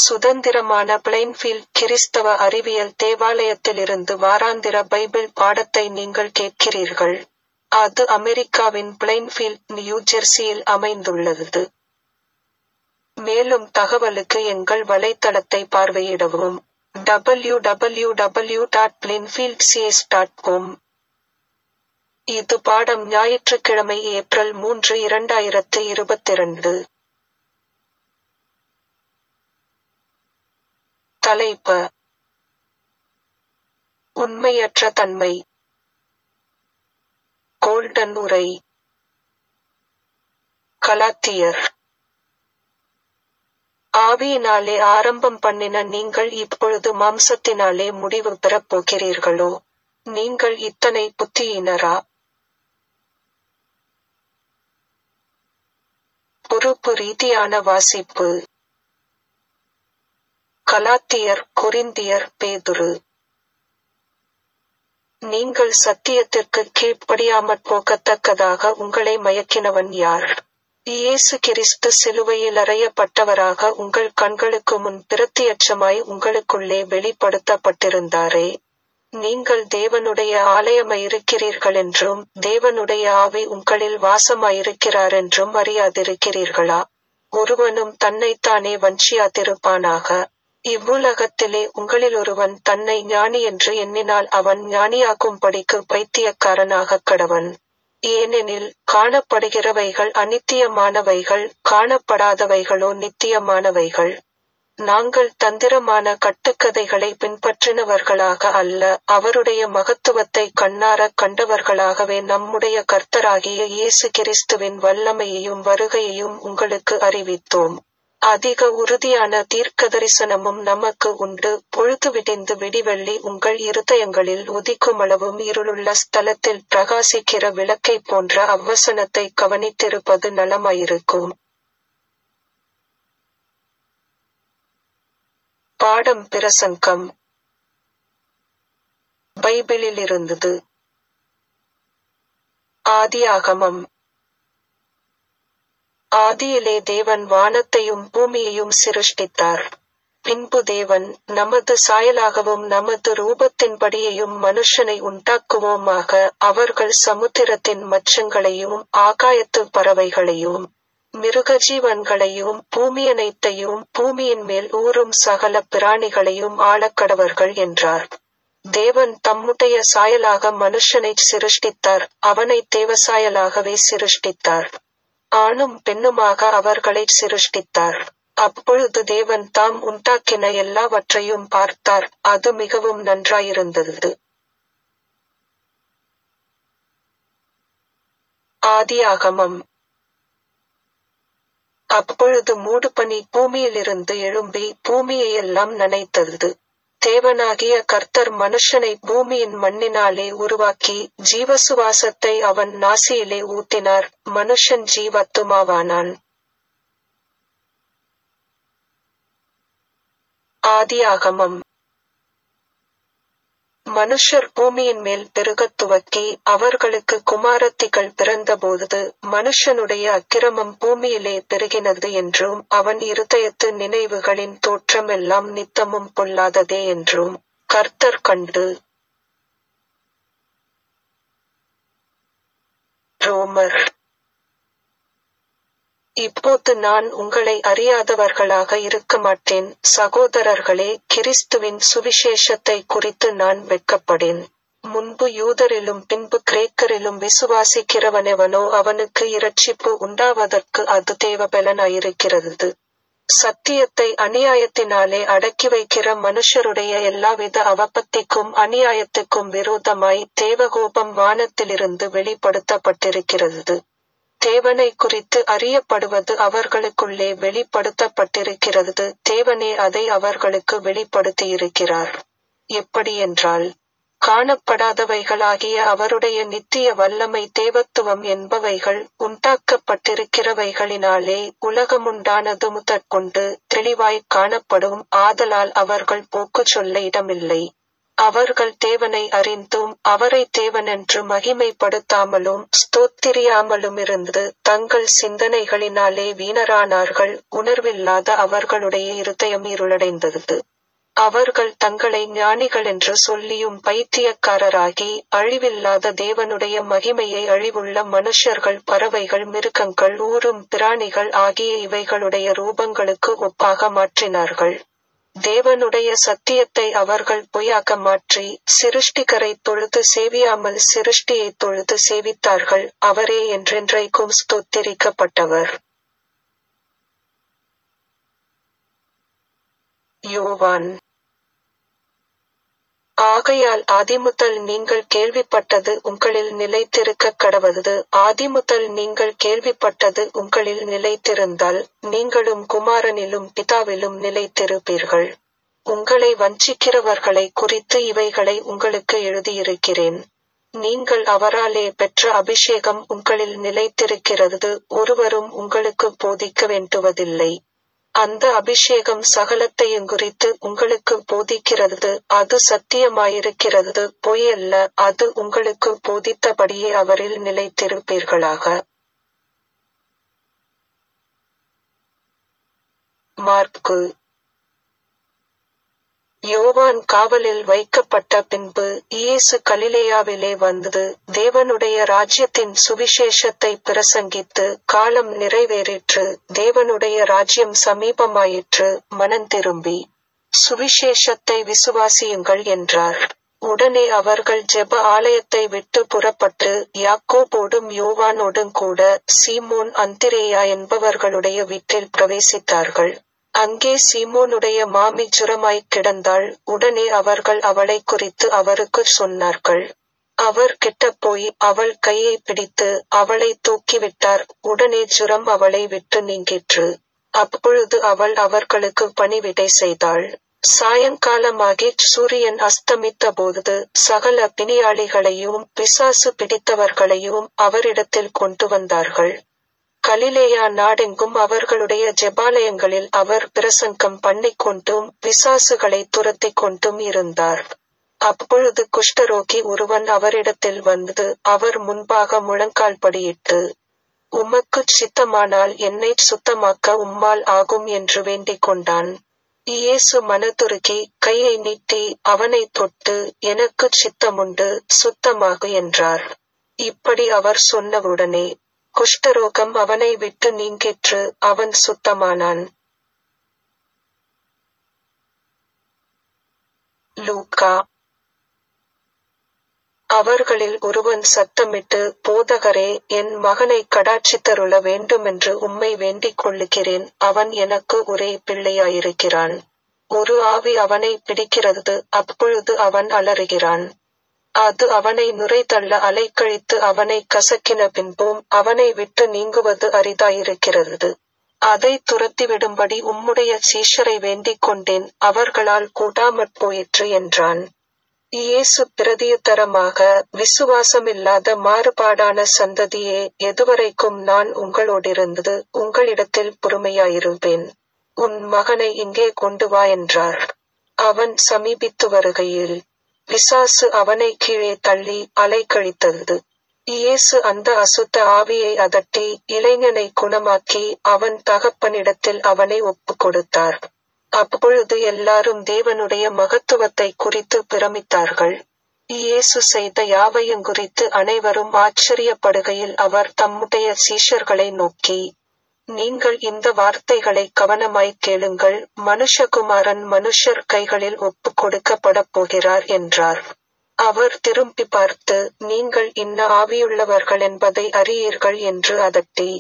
சுதந்திரமான பிளைன்ஃபீல்ட் கிறிஸ்தவ அறிவியல் தேவாலயத்திலிருந்து வாராந்திர பைபிள் பாடத்தை நீங்கள் கேட்கிறீர்கள். அது அமெரிக்காவின் பிளைன்ஃபீல்ட், நியூ ஜெர்சியில் அமைந்துள்ளது. மேலும் தகவலுக்கு எங்கள் வலைத்தளத்தை பார்வையிடவும். www.plainfieldcs.com இது பாடம் ஞாயிற்றுக்கிழமை ஏப்ரல் மூன்று இரண்டாயிரத்து இருபத்திரண்டு. தலைப்ப உண்மையற்ற தன்மை கோல்டன் உரை கலாத்தியர் ஆவியினாலே ஆரம்பம் பண்ணின நீங்கள் இப்பொழுது மாம்சத்தினாலே முடிவு பெறப் போகிறீர்களோ? நீங்கள் இத்தனை புத்தியீனரா? பொறுப்பு ரீதியான வாசிப்பு கலாத்தியர் கொரிந்தியர் பேதுரு நீங்கள் சத்தியத்திற்குக் கீழ்ப்படியாமற் போகத்தக்கதாக உங்களை மயக்கினவன் யார்? இயேசு கிறிஸ்து சிலுவையில் அறையப்பட்டவராக உங்கள் கண்களுக்கு முன் பிரத்தியட்சமாய் உங்களுக்குள்ளே வெளிப்படுத்தப்பட்டிருந்தாரே. நீங்கள் தேவனுடைய ஆலயமாயிருக்கிறீர்களென்றும் தேவனுடைய ஆவி உங்களில் வாசமாயிருக்கிறாரென்றும் அறியாதிருக்கிறீர்களா? ஒருவனும் தன்னைத்தானே வஞ்சியாதிருப்பானாக. இவ்வுலகத்திலே உங்களிலொருவன் தன்னை ஞானியென்று எண்ணினால் அவன் ஞானியாகும்படிக்கு பைத்தியக்காரனாகக் கடவன். ஏனெனில் காணப்படுகிறவைகள் அநித்தியமானவைகள் காணப்படாதவைகளோ நித்தியமானவைகள். நாங்கள் தந்திரமான கட்டுக்கதைகளை பின்பற்றினவர்களாக அல்ல அவருடைய மகத்துவத்தைக் கண்ணாரக் கண்டவர்களாகவே நம்முடைய கர்த்தராகிய இயேசு கிறிஸ்துவின் வல்லமையையும் வருகையையும் உங்களுக்கு அறிவித்தோம். அதிக உறுதியான தீர்க்கதரிசனமும் நமக்கு உண்டு பொழுது விடிந்து விடிவெள்ளி உங்கள் இருதயங்களில் உதிக்குமளவும் இருளுள்ள ஸ்தலத்தில் பிரகாசிக்கிற விளக்கைப் போன்ற அவ்வசனத்தைக் கவனித்திருப்பது நலமாயிருக்கும். பாடம் பிரசங்கம் பைபிளிலிருந்தது ஆதியாகமம் ஆதியிலே தேவன் வானத்தையும் பூமியையும் சிருஷ்டித்தார். பின்பு தேவன் நமது சாயலாகவும் நமது ரூபத்தின்படியையும் மனுஷனை உண்டாக்குவோமாக அவர்கள் சமுத்திரத்தின் மச்சங்களையும் ஆகாயத்துப் பறவைகளையும் மிருகஜீவன்களையும் பூமியனைத்தையும் பூமியின் மேல் ஊரும் சகல பிராணிகளையும் ஆளக்கடவர்கள் என்றார். தேவன் தம்முடைய சாயலாக மனுஷனைச் சிருஷ்டித்தார் அவனைத் தேவசாயலாகவே சிருஷ்டித்தார். ஆணும் பெண்ணுமாக அவர்களைச் சிருஷ்டித்தார். அப்பொழுது தேவன் தாம் உண்டாக்கின எல்லாவற்றையும் பார்த்தார் அது மிகவும் நன்றாயிருந்தது. ஆதியாகமம் அப்பொழுது மூடுபனி பூமியிலிருந்து எழும்பி பூமியையெல்லாம் நனைத்தது. தேவனாகிய கர்த்தர் மனுஷனை பூமியின் மண்ணினாலே உருவாக்கி ஜீவசுவாசத்தை அவன் நாசியிலே ஊத்தினார் மனுஷன் ஜீவாத்துமாவானான். ஆதியாகமம் மனுஷர் பூமியின் மேல் பெருகத் துவக்கி அவர்களுக்கு குமாரத்திகள் பிறந்தபோது மனுஷனுடைய அக்கிரமம் பூமியிலே பெருகினது என்றும் அவன் இருதயத்து நினைவுகளின் தோற்றமெல்லாம் நித்தமும் பொல்லாததே என்றும் கர்த்தர் கண்டு. ரோமர் இப்போது நான் உங்களை அறியாதவர்களாக இருக்கமாட்டேன் சகோதரர்களே கிறிஸ்துவின் சுவிசேஷத்தைக் குறித்து நான் வெட்கப்படேன். முன்பு யூதரிலும் பின்பு கிரேக்கரிலும் விசுவாசிக்கிறவனெவனோ அவனுக்கு இரட்சிப்பு உண்டாவதற்கு அது தேவபெலனாயிருக்கிறது. சத்தியத்தை அநியாயத்தினாலே அடக்கி வைக்கிற மனுஷருடைய எல்லாவித அவபத்திக்கும் அநியாயத்துக்கும் விரோதமாய் தேவகோபம் வானத்திலிருந்து வெளிப்படுத்தப்பட்டிருக்கிறது. தேவனைக் குறித்து அறியப்படுவது அவர்களுக்குள்ளே வெளிப்படுத்தப்பட்டிருக்கிறது தேவனே அதை அவர்களுக்கு வெளிப்படுத்தியிருக்கிறார். எப்படியென்றால் காணப்படாதவைகளாகிய அவருடைய நித்திய வல்லமை தேவத்துவம் என்பவைகள் உண்டாக்கப்பட்டிருக்கிறவைகளினாலே உலகமுண்டானது முதற்கொண்டு தெளிவாய்க் காணப்படும் ஆதலால் அவர்கள் போக்குச் சொல்ல இடமில்லை. அவர்கள் தேவனை அறிந்தும் அவரை தேவனென்று மகிமைப்படுத்தாமலும் ஸ்தோத்திரியாமலுமிருந்து தங்கள் சிந்தனைகளினாலே வீணரானார்கள் உணர்வில்லாத அவர்களுடைய இருதயம் இருளடைந்தது அவர்கள் தங்களை ஞானிகள் என்று சொல்லியும் பைத்தியக்காரராகி அழிவில்லாத தேவனுடைய மகிமையை அழிவுள்ள மனுஷர்கள் பறவைகள் மிருகங்கள் ஊரும் பிராணிகள் ஆகிய இவைகளுடைய ரூபங்களுக்கு ஒப்பாக மாற்றினார்கள் தேவனுடைய சத்தியத்தை அவர்கள் பொய்யாக்க மாற்றி சிருஷ்டிகரை தொழுது சேவியாமல் சிருஷ்டியை தொழுது சேவித்தார்கள் அவரே என்றென்றைக்கும் ஸ்தோத்திரிக்கப்பட்டவர் யோவான் ஆகையால் ஆதிமுதல் நீங்கள் கேள்விப்பட்டது உங்களில் நிலைத்திருக்க கடவது ஆதிமுதல் நீங்கள் கேள்விப்பட்டது உங்களில் நிலைத்திருந்தால் நீங்களும் குமாரனிலும் பிதாவிலும் நிலைத்திருப்பீர்கள் உங்களை வஞ்சிக்கிறவர்களை குறித்து இவைகளை உங்களுக்கு எழுதியிருக்கிறேன் நீங்கள் அவராலே பெற்ற அபிஷேகம் உங்களில் நிலைத்திருக்கிறது ஒருவரும் உங்களுக்கு போதிக்க வேண்டுவதில்லை அந்த அபிஷேகம் சகலத்தையும் குறித்து உங்களுக்கு போதிக்கிறது அது சத்தியமாயிருக்கிறது பொய்யல்ல அது உங்களுக்கு போதித்தபடியே அவரில் நிலைத்திருப்பீர்களாக மார்க்கு யோவான் காவலில் வைக்கப்பட்ட பின்பு இயேசு கலிலேயாவிலே வந்தது தேவனுடைய ராஜ்யத்தின் சுவிசேஷத்தை பிரசங்கித்து காலம் நிறைவேறிற்று தேவனுடைய ராஜ்யம் சமீபமாயிற்று மனம் திரும்பி சுவிசேஷத்தை விசுவாசியுங்கள் என்றார் உடனே அவர்கள் ஜெப ஆலயத்தை விட்டு புறப்பட்டு யாக்கோபோடும் யோவானோடும் கூட சீமோன் அந்திரேயா என்பவர்களுடைய வீட்டில் பிரவேசித்தார்கள் அங்கே சீமோனுடைய மாமி ஜுரமாய்க் கிடந்தாள் உடனே அவர்கள் அவளை குறித்து அவருக்கு சொன்னார்கள் அவர் போய் அவள் கையை பிடித்து அவளை தூக்கிவிட்டார் உடனே ஜுரம் அவளை விட்டு நீங்கிற்று அப்பொழுது அவள் அவர்களுக்கு பணிவிடை செய்தாள் சாயங்காலமாகி சூரியன் அஸ்தமித்த போது சகல பிணியாளிகளையும் பிசாசு பிடித்தவர்களையும் அவரிடத்தில் கொண்டு வந்தார்கள் கலிலேயா நாடெங்கும் அவர்களுடைய ஜெபாலயங்களில் அவர் பிரசங்கம் பண்ணிக்கொண்டும் பிசாசுகளை துரத்திக் கொண்டும் இருந்தார் அப்பொழுது குஷ்டரோகி ஒருவன் அவரிடத்தில் வந்து அவர் முன்பாக முழங்கால் படியிட்டு உமக்குச் சித்தமானால் என்னை சுத்தமாக்க உம்மால் ஆகும் என்று வேண்டிக் கொண்டான் இயேசு மனதுருகி கையை நீட்டி அவனை தொட்டு எனக்கு சித்தமுண்டு சுத்தமாகு என்றார் இப்படி அவர் சொன்னவுடனே குஷ்டரோகம் அவனை விட்டு நீங்கிற்று அவன் சுத்தமானான் லூக்கா அவர்களில் ஒருவன் சத்தமிட்டு போதகரே என் மகனை கடாட்சித்தருள வேண்டுமென்று உம்மை வேண்டிக் கொள்ளுகிறேன் அவன் எனக்கு ஒரே பிள்ளையாயிருக்கிறான் ஒரு ஆவி அவனை பிடிக்கிறது அப்பொழுது அவன் அலறுகிறான் அது அவனை நுரைதள்ள அலைக்கழித்து அவனை கசக்கின பின்பும் அவனை விட்டு நீங்குவது அரிதாயிருக்கிறது அதை துரத்திவிடும்படி உம்முடைய சீஷரை வேண்டிக் கொண்டேன் அவர்களால் கூடாமற் போயிற்று என்றான் இயேசு பிரதியுத்தரமாக விசுவாசமில்லாத மாறுபாடான சந்ததியே எதுவரைக்கும் நான் உங்களோடிருந்து உங்களிடத்தில் பொறுமையாயிருப்பேன் உன் மகனை இங்கே கொண்டு வா என்றார் அவன் சமீபித்து வருகையில் பிசாசு அவனை கீழே தள்ளி அலைக்கழித்தது இயேசு அந்த அசுத்த ஆவியை அதட்டி இளைஞனை குணமாக்கி அவன் தகப்பனிடத்தில் அவனை ஒப்புக் கொடுத்தார் அப்பொழுது எல்லாரும் தேவனுடைய மகத்துவத்தை குறித்து பிரமித்தார்கள் இயேசு செய்த யாவையும் குறித்து அனைவரும் ஆச்சரியப்படுகையில் அவர் தம்முடைய சீஷர்களை நோக்கி நீங்கள் இந்த வார்த்தைகளை கவனமாய் கேளுங்கள் மனுஷகுமாரன் மனுஷர் கைகளில் ஒப்புக் கொடுக்கப்படப் போகிறார் என்றார் அவர் திரும்பி பார்த்து நீங்கள் இன்ன ஆவியுள்ளவர்கள் என்பதை அறியீர்கள் என்று அதட்டி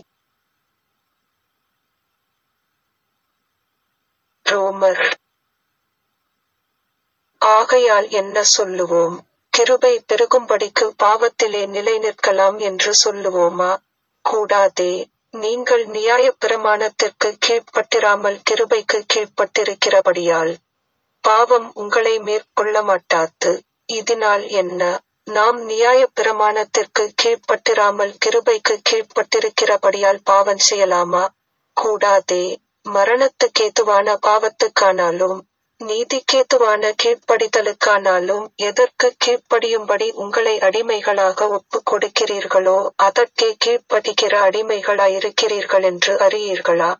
ரோமர் ஆகையால் என்ன சொல்லுவோம் கிருபை பெருகும்படிக்கு பாவத்திலே நிலை நிற்கலாம் என்று சொல்லுவோமா கூடாதே நீங்கள் நியாய பிரமாணத்திற்கு கீழ்ப்பட்டிராமல் கிருபைக்கு கீழ்ப்பட்டிருக்கிறபடியால் பாவம் உங்களை மேற்கொள்ள மாட்டாது இதனால் என்ன நாம் நியாய பிரமாணத்திற்கு கீழ்ப்பட்டிராமல் கிருபைக்கு கீழ்ப்பட்டிருக்கிறபடியால் பாவம் செய்யலாமா கூடாதே மரணத்துக்கேதுவான பாவத்துக்கானாலும் நீதிக்கேதுவான கீழ்ப்படிதலுக்கானாலும் எதற்கு கீழ்ப்படியும்படி உங்களை அடிமைகளாக ஒப்புக் கொடுக்கிறீர்களோ அதற்கே கீழ்ப்படிகிற அடிமைகளாயிருக்கிறீர்களென்று அறியீர்களா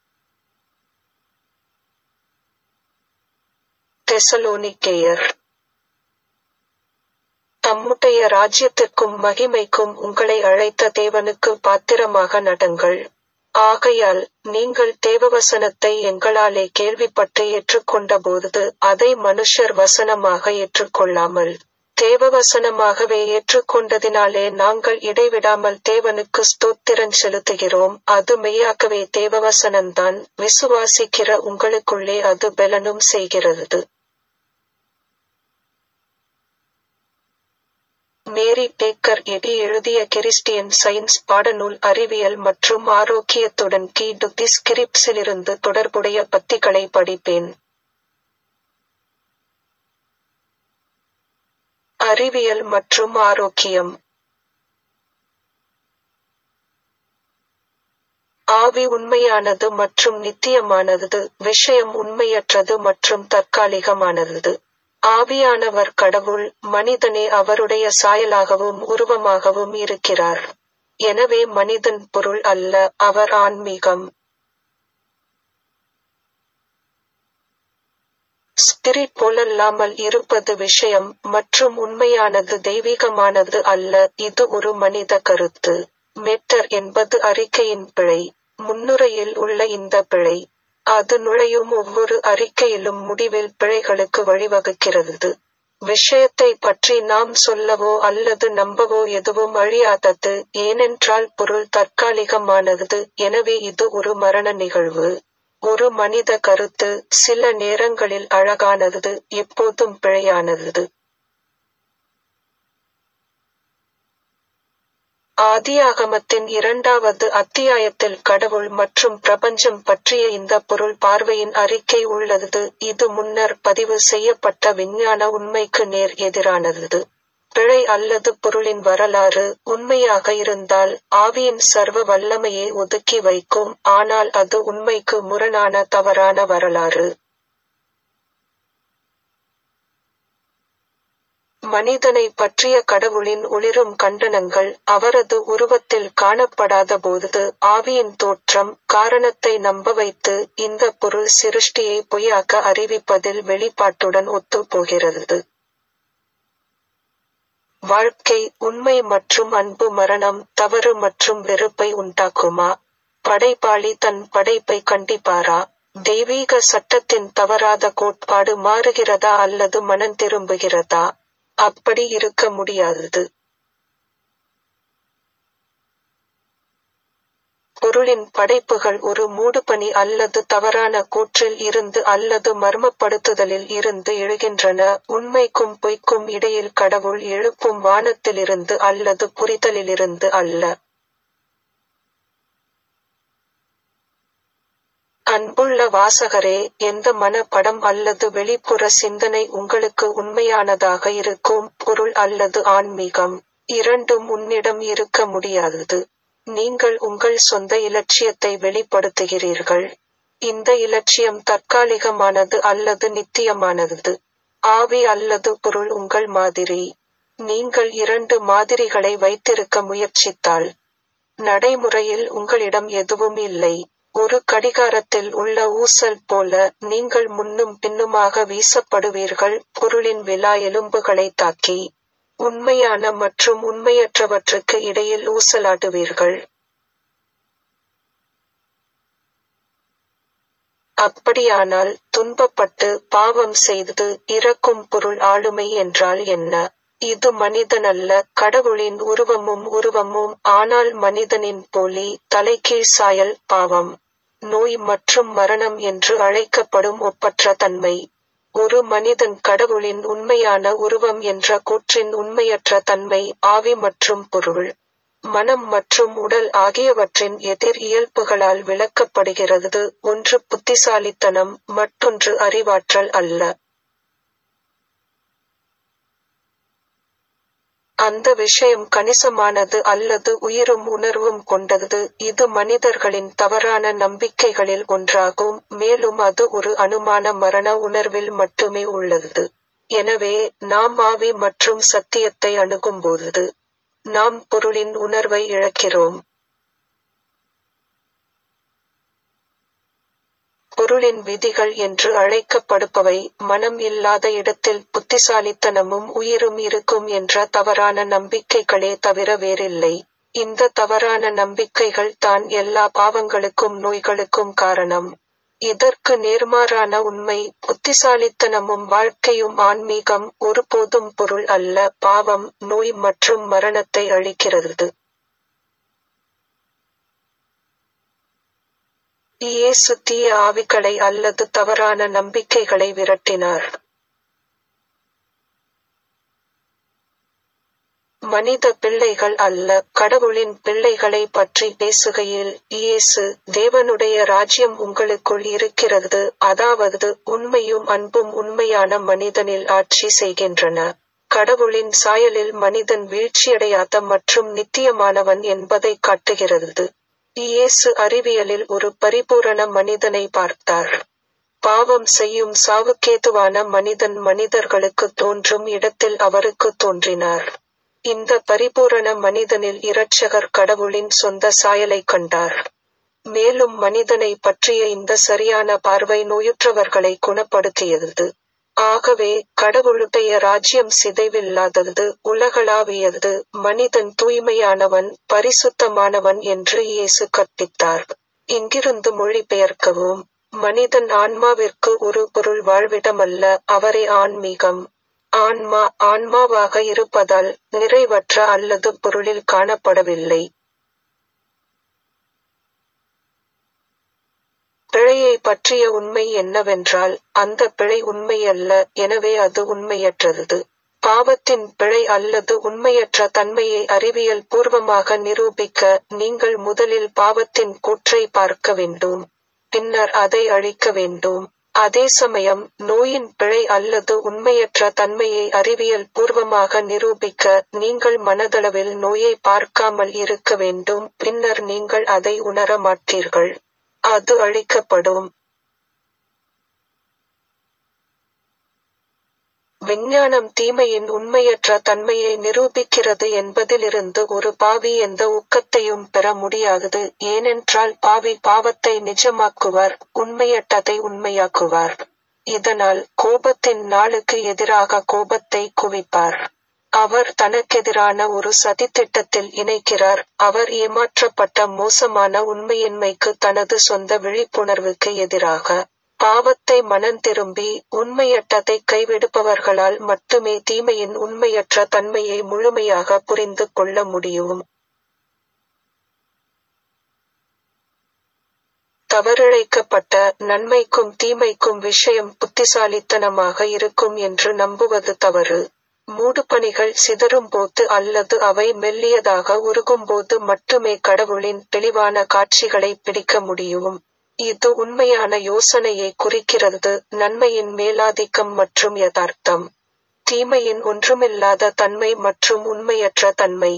தெசலோனிக்கேயர் தம்முடைய ராஜ்யத்திற்கும் மகிமைக்கும் உங்களை அழைத்த தேவனுக்கு பாத்திரமாக நடங்கள் ஆகையால் நீங்கள் தேவவசனத்தை எங்களாலே கேள்விப்பட்டு ஏற்றுக்கொண்டபோது அதை மனுஷர் வசனமாக ஏற்றுக்கொள்ளாமல் தேவவசனமாகவே ஏற்றுக்கொண்டதினாலே நாங்கள் இடைவிடாமல் தேவனுக்கு ஸ்தோத்திரஞ் செலுத்துகிறோம் அது மெய்யாகவே தேவவசனந்தான் விசுவாசிக்கிற உங்களுக்குள்ளே அது பெலனும் செய்கிறது மேரி டேக்கர் எடி எழுதிய கிறிஸ்டியன் சயின்ஸ் பாடநூல் அறிவியல் மற்றும் ஆரோக்கியத்துடன் கீ டு ஸ்கிரிப்ஸிலிருந்து தொடர்புடைய பத்திகளை படிப்பேன் அறிவியல் மற்றும் ஆரோக்கியம் ஆவி உண்மையானது மற்றும் நித்தியமானது விஷயம் உண்மையற்றது மற்றும் தற்காலிகமானது ஆவியானவர் கடவுள் மனிதனே அவருடைய சாயலாகவும் உருவமாகவும் இருக்கிறார் எனவே மனிதன் பொருள் அல்ல அவர் ஆன்மீகம் ஸ்பிரிட் போலல்லாமல் இருப்பது விஷயம் மற்றும் உண்மையானது தெய்வீகமானது அல்ல இது ஒரு மனித கருத்து மெட்டர் என்பது அறிக்கையின் பிழை முன்னுரையில் உள்ள இந்த பிழை அது நுழையும் ஒவ்வொரு அறிக்கையிலும் முடிவில் பிழைகளுக்கு வழிவகுக்கிறது விஷயத்தை பற்றி நாம் சொல்லவோ அல்லது நம்பவோ எதுவும் அழியாதது ஏனென்றால் பொருள் தற்காலிகமானது எனவே இது ஒரு மரண நிகழ்வு ஒரு மனித கருத்து சில நேரங்களில் அழகானது எப்போதும் பிழையானது ஆதியாகமத்தின் இரண்டாவது அத்தியாயத்தில் கடவுள் மற்றும் பிரபஞ்சம் பற்றிய இந்த பொருள் பார்வையின் அறிக்கை உள்ளது இது முன்னர் பதிவு செய்யப்பட்ட விஞ்ஞான உண்மைக்கு நேர் எதிரானது பிழை அல்லது பொருளின் வரலாறு உண்மையாக இருந்தால் ஆவியின் சர்வ வல்லமையை ஒதுக்கி வைக்கும் ஆனால் அது உண்மைக்கு முரணான தவறான வரலாறு மனிதனை பற்றிய கடவுளின் ஒளிரும் கண்டனங்கள் அவரது உருவத்தில் காணப்படாத போது ஆவியின் தோற்றம் காரணத்தை நம்ப வைத்து இந்த பொருள் சிருஷ்டியை பொய்யாக்க அறிவிப்பதில் வெளிப்பாட்டுடன் ஒத்துப்போகிறது வாழ்க்கை உண்மை மற்றும் அன்பு மரணம் தவறு மற்றும் வெறுப்பை உண்டாக்குமா படைப்பாளி தன் படைப்பை கண்டிப்பாரா தெய்வீக சட்டத்தின் தவறாத கோட்பாடு மாறுகிறதா அல்லது மனம் திரும்புகிறதா அப்படி இருக்க முடியாதது பொருளின் படைப்புகள் ஒரு மூடுபனி அல்லது தவறான கூற்றில் இருந்து அல்லது மர்மப்படுத்துதலில் இருந்து எழுகின்றன உண்மைக்கும் பொய்க்கும் இடையில் கடவுள் எழுப்பும் வானத்திலிருந்து அல்லது புரிதலிலிருந்து அல்ல அன்புள்ள வாசகரே எந்த மனப்படம் அல்லது வெளிப்புற சிந்தனை உங்களுக்கு உண்மையானதாக இருக்கும் பொருள் அல்லது ஆன்மீகம் இரண்டும் உன்னிடம் இருக்க முடியாதது நீங்கள் உங்கள் சொந்த இலட்சியத்தை வெளிப்படுத்துகிறீர்கள் இந்த இலட்சியம் தற்காலிகமானது அல்லது நித்தியமானது ஆவி அல்லது பொருள் உங்கள் மாதிரி நீங்கள் இரண்டு மாதிரிகளை வைத்திருக்க முயற்சித்தால் நடைமுறையில் உங்களிடம் எதுவும் இல்லை ஒரு கடிகாரத்தில் உள்ள ஊசல் போல நீங்கள் முன்னும் பின்னுமாக வீசப்படுவீர்கள் பொருளின் விலா எலும்புகளை தாக்கி உண்மையான மற்றும் உண்மையற்றவற்றுக்கு இடையில் ஊசலாடுவீர்கள் அப்படியானால் துன்பப்பட்டு பாவம் செய்து இறக்கும் பொருள் ஆளுமை என்றால் என்ன இது மனிதனல்ல கடவுளின் உருவமும் உருவமும் ஆனால் மனிதனின் போலி தலைகீழ் சாயல் பாவம் நோய் மற்றும் மரணம் என்று அழைக்கப்படும் ஒப்பற்ற தன்மை ஒரு மனிதன் கடவுளின் உண்மையான உருவம் என்ற கூற்றின் உண்மையற்ற தன்மை ஆவி மற்றும் பொருள் மனம் மற்றும் உடல் ஆகியவற்றின் எதிர் இயல்புகளால் விளக்கப்படுகிறது ஒன்று புத்திசாலித்தனம் மற்றொன்று அறிவாற்றல் அல்ல அந்த விஷயம் கணிசமானது அல்லது உயிரும் உணர்வும் கொண்டது இது மனிதர்களின் தவறான நம்பிக்கைகளில் ஒன்றாகும் மேலும் அது ஒரு அனுமான மரண உணர்வில் மட்டுமே உள்ளது எனவே நாம் ஆவி மற்றும் சத்தியத்தை அணுகும்போது நாம் பொருளின் உணர்வை இழக்கிறோம் பொருளின் விதிகள் என்று அழைக்கப்படுபவை மனம் இல்லாத இடத்தில் புத்திசாலித்தனமும் உயிரும் இருக்கும் என்ற தவறான நம்பிக்கைகளே தவிர வேறில்லை இந்த தவறான நம்பிக்கைகள் தான் எல்லா பாவங்களுக்கும் நோய்களுக்கும் காரணம் இதற்கு நேர்மாறான உண்மை புத்திசாலித்தனமும் வாழ்க்கையும் ஆன்மீகம் ஒருபோதும் பொருள் அல்ல பாவம் நோய் மற்றும் மரணத்தை அளிக்கிறது இயேசு தீய ஆவிகளை அல்லது தவறான நம்பிக்கைகளை விரட்டினார் மனித பிள்ளைகள் அல்ல கடவுளின் பிள்ளைகளை பற்றி பேசுகையில் இயேசு தேவனுடைய ராஜ்யம் உங்களுக்குள் இருக்கிறது அதாவது உண்மையும் அன்பும் உண்மையான மனிதனில் ஆட்சி செய்கின்றன கடவுளின் சாயலில் மனிதன் வீழ்ச்சியடையாத மற்றும் நித்தியமானவன் என்பதை காட்டுகிறது இயேசு அறிவியலில் ஒரு பரிபூரண மனிதனை பார்த்தார் பாவம் செய்யும் சாவுக்கேதுவான மனிதன் மனிதர்களுக்கு தோன்றும் இடத்தில் அவருக்கு தோன்றினார் இந்த பரிபூரண மனிதனில் இரட்சகர் கடவுளின் சொந்த சாயலை கண்டார் மேலும் மனிதனை பற்றிய இந்த சரியான பார்வை நோயுற்றவர்களை குணப்படுத்தியது ஆகவே கடவுளுடைய ராஜ்யம் சிதைவில்லாதது உலகளாவியது மனிதன் தூய்மையானவன் பரிசுத்தமானவன் என்று இயேசு கற்பித்தார் இங்கிருந்து மொழிபெயர்க்கவும் மனிதன் ஆன்மாவிற்கு ஒரு பொருள் வாழ்விடமல்ல அவரே ஆன்மீகம் ஆன்மா ஆன்மாவாக இருப்பதால் நிறைவற்ற அல்லது பொருளில் காணப்படவில்லை பிழையை பற்றிய உண்மை என்னவென்றால் அந்த பிழை உண்மையல்ல எனவே அது உண்மையற்றது பாவத்தின் பிழை அல்லது உண்மையற்ற தன்மையை அறிவியல் பூர்வமாக நிரூபிக்க நீங்கள் முதலில் பாவத்தின் கூற்றை பார்க்க வேண்டும் பின்னர் அதை அழிக்க வேண்டும் அதே சமயம் நோயின் பிழை அல்லது உண்மையற்ற தன்மையை அறிவியல் பூர்வமாக நிரூபிக்க நீங்கள் மனதளவில் நோயை பார்க்காமல் இருக்க வேண்டும் பின்னர் நீங்கள் அதை உணர மாட்டீர்கள் அது அழிக்கப்படும் விஞ்ஞானம் தீமையின் உண்மையற்ற தன்மையை நிரூபிக்கிறது என்பதிலிருந்து ஒரு பாவி எந்த ஊக்கத்தையும் பெற முடியாது ஏனென்றால் பாவி பாவத்தை நிஜமாக்குவார் உண்மையற்றதை உண்மையாக்குவார் இதனால் கோபத்தின் நாளுக்கு எதிராக கோபத்தை குவிப்பார் அவர் தனக்கெதிரான ஒரு சதித்திட்டத்தில் இணைக்கிறார் அவர் ஏமாற்றப்பட்ட மோசமான உண்மையின்மைக்கு தனது சொந்த விழிப்புணர்வுக்கு எதிராக பாவத்தை மனம் திரும்பி உண்மையற்றதை கைவிடுபவர்களால் மட்டுமே தீமையின் உண்மையற்ற தன்மையை முழுமையாக புரிந்து கொள்ள முடியும் தவறிழைக்கப்பட்ட நன்மைக்கும் தீமைக்கும் விஷயம் புத்திசாலித்தனமாக இருக்கும் என்று நம்புவது தவறு மூடுபணிகள் சிதறும்போது அல்லது அவை மெல்லியதாக உருகும்போது மட்டுமே கடவுளின் தெளிவான காட்சிகளை பிடிக்க முடியும் இது உண்மையான யோசனையை குறிக்கிறது நன்மையின் மேலாதிக்கம் மற்றும் யதார்த்தம் தீமையின் ஒன்றுமில்லாத தன்மை மற்றும் உண்மையற்ற தன்மை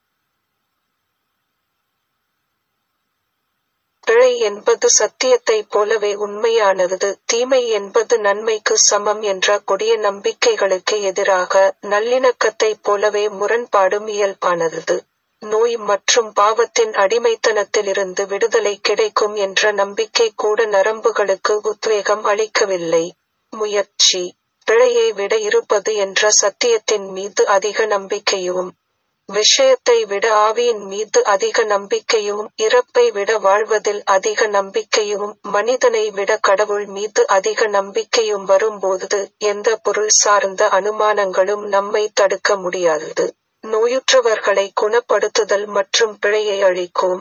பிழை என்பது சத்தியத்தைப் போலவே உண்மையானது தீமை என்பது நன்மைக்கு சமம் என்ற கொடிய நம்பிக்கைகளுக்கு எதிராக நல்லிணக்கத்தைப் போலவே முரண்பாடும் இயல்பானது நோய் மற்றும் பாவத்தின் அடிமைத்தனத்திலிருந்து விடுதலை கிடைக்கும் என்ற நம்பிக்கை கூட நரம்புகளுக்கு உத்வேகம் அளிக்கவில்லை முயற்சி பிழையை விட இருப்பது என்ற சத்தியத்தின் மீது அதிக நம்பிக்கையும் விஷயத்தை விட ஆவியின் மீது அதிக நம்பிக்கையும் இறப்பை விட வாழ்வதில் அதிக நம்பிக்கையும் மனிதனை விட கடவுள் மீது அதிக நம்பிக்கையும் வரும்போது எந்த பொருள் சார்ந்த அனுமானங்களும் நம்மை தடுக்க முடியாதது நோயுற்றவர்களை குணப்படுத்துதல் மற்றும் பிழையை அழிக்கும்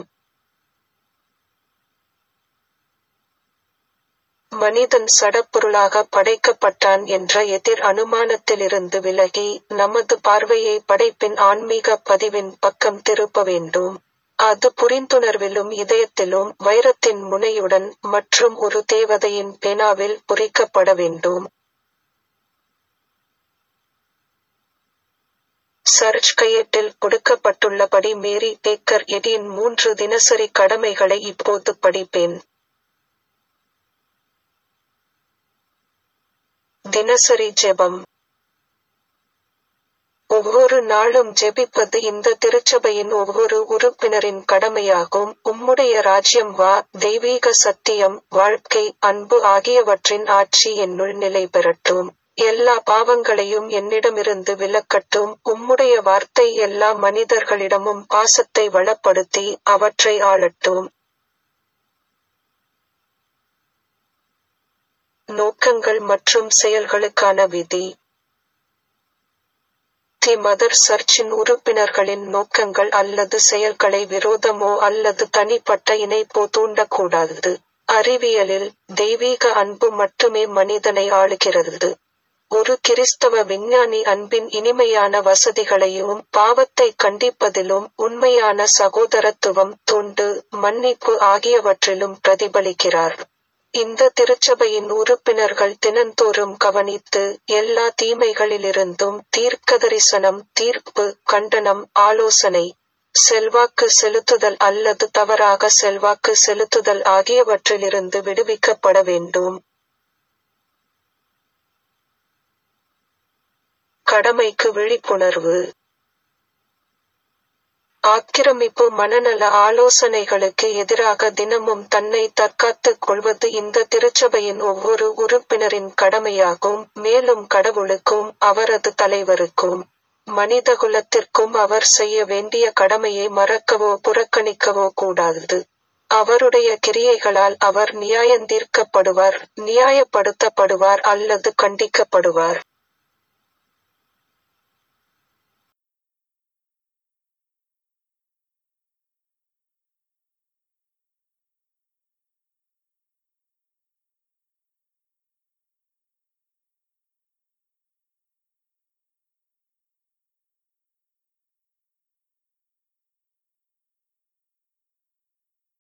மனிதன் சடப்பொருளாக படைக்கப்பட்டான் என்ற எதிர் அனுமானத்திலிருந்து விலகி நமது பார்வையை படைப்பின் ஆன்மீக பதிவின் பக்கம் திருப்ப வேண்டும் அது புரிந்துணர்விலும் இதயத்திலும் வைரத்தின் முனையுடன் மற்றும் ஒரு தேவதையின் பேனாவில் பொறிக்கப்பட வேண்டும் சர்ச் கையேட்டில் கொடுக்கப்பட்டுள்ளபடி மேரி டேக்கர் எடியின் மூன்று தினசரி கடமைகளை இப்போது படிப்பேன் தினசரி ஜெபம் ஒவ்வொரு நாளும் ஜெபிப்பது இந்த திருச்சபையின் ஒவ்வொரு உறுப்பினரின் கடமையாகும் உம்முடைய ராஜ்யம் வா தெய்வீக சத்தியம் வாழ்க்கை அன்பு ஆகியவற்றின் ஆட்சி என்னுள் நிலை பெறட்டும் எல்லா பாவங்களையும் என்னிடமிருந்து விலக்கட்டும் உம்முடைய வார்த்தை எல்லா மனிதர்களிடமும் பாசத்தை வளப்படுத்தி அவற்றை ஆளட்டும் நோக்கங்கள் மற்றும் செயல்களுக்கான விதி தி மதர் சர்ச்சின் உறுப்பினர்களின் நோக்கங்கள் அல்லது செயல்களை விரோதமோ அல்லது தனிப்பட்ட இணைப்போ தூண்டக்கூடாது அறிவியலில் தெய்வீக அன்பு மட்டுமே மனிதனை ஆளுகிறது ஒரு கிறிஸ்தவ விஞ்ஞானி அன்பின் இனிமையான வசதிகளையும் பாவத்தை கண்டிப்பதிலும் உண்மையான சகோதரத்துவம் தொண்டு மன்னிப்பு ஆகியவற்றிலும் பிரதிபலிக்கிறார் இந்த திருச்சபையின் உறுப்பினர்கள் தினந்தோறும் கவனித்து எல்லா தீமைகளிலிருந்தும் தீர்க்கதரிசனம் தீர்ப்பு கண்டனம் ஆலோசனை செல்வாக்கு செலுத்துதல் அல்லது தவறாக செல்வாக்கு செலுத்துதல் ஆகியவற்றிலிருந்து விடுவிக்கப்பட வேண்டும் கடமைக்கு விழிப்புணர்வு ஆக்கிரமிப்பு மனநல ஆலோசனைகளுக்கு எதிராக தினமும் தன்னை தற்காத்துக் கொள்வது இந்த திருச்சபையின் ஒவ்வொரு உறுப்பினரின் கடமையாகும் மேலும் கடவுளுக்கும் அவரது தலைவருக்கும் மனிதகுலத்திற்கும் அவர் செய்ய வேண்டிய கடமையை மறக்கவோ புறக்கணிக்கவோ கூடாது அவருடைய கிரியைகளால் அவர் நியாயந்தீர்க்கப்படுவார் நியாயப்படுத்தப்படுவார் அல்லது கண்டிக்கப்படுவார்